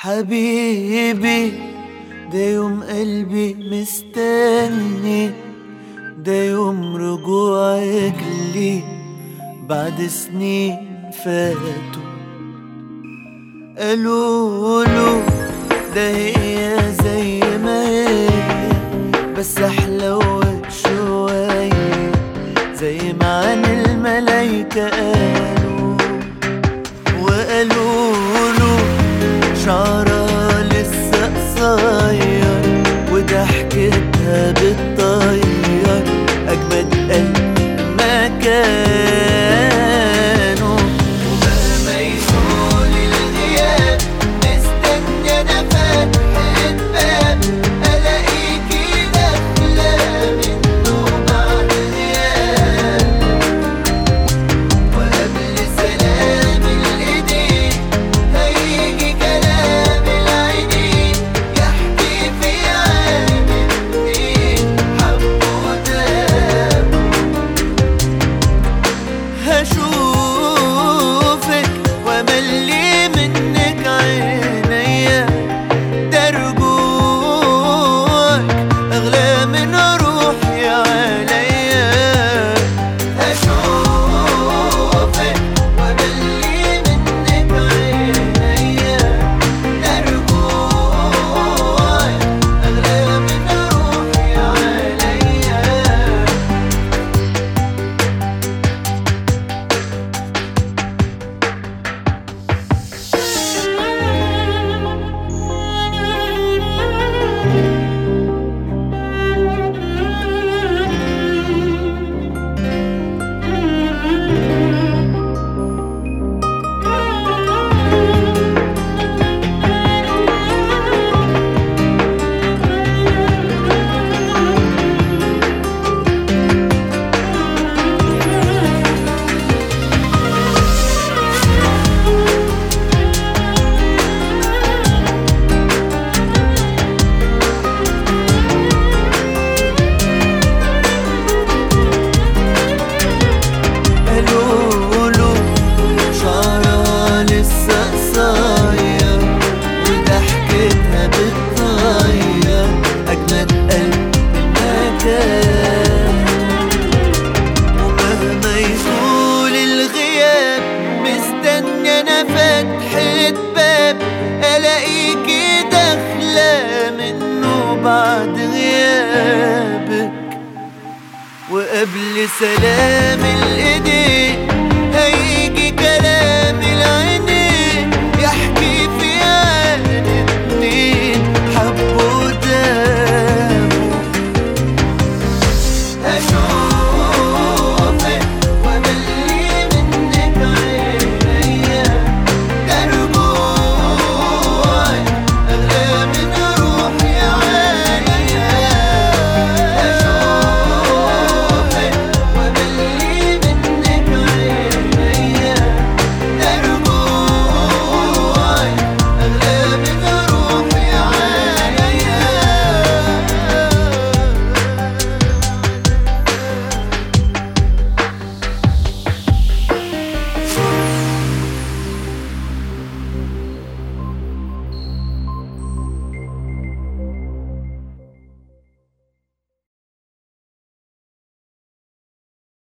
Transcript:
حبيبي ده يوم قلبي مستني ده يوم رجوعك لي بعد سنين فاتوا قالوا له ده هي زي ما هي بس حلوت شوية زي ما عن الملايكة قالوا وقالوا له شعرها لسه قصير وضحكتها بتطير أجمد قلب ما كانوا ومهما يطول الغياب مستني أنا فتحة باب ألاقيكي داخلة منه بعد غياب وقبل سلام الايدين هيجي كلام العينين يحكي في عالم اتنين حبوا وتابوا هشوفك واملي منك عينيا ده رجوعك اغلى من روحي عليا هشوفك واملي منك عينيا ده رجوعك اغلى من روحي عليا قالوا له شعرها لسه قصير وضحكتها بتطير أجمد قلب ما كان ومهما يطول الغياب مستني أنا فتحة باب ألاقيكي داخلة منه بعد غيابك وقبل سلام الايدين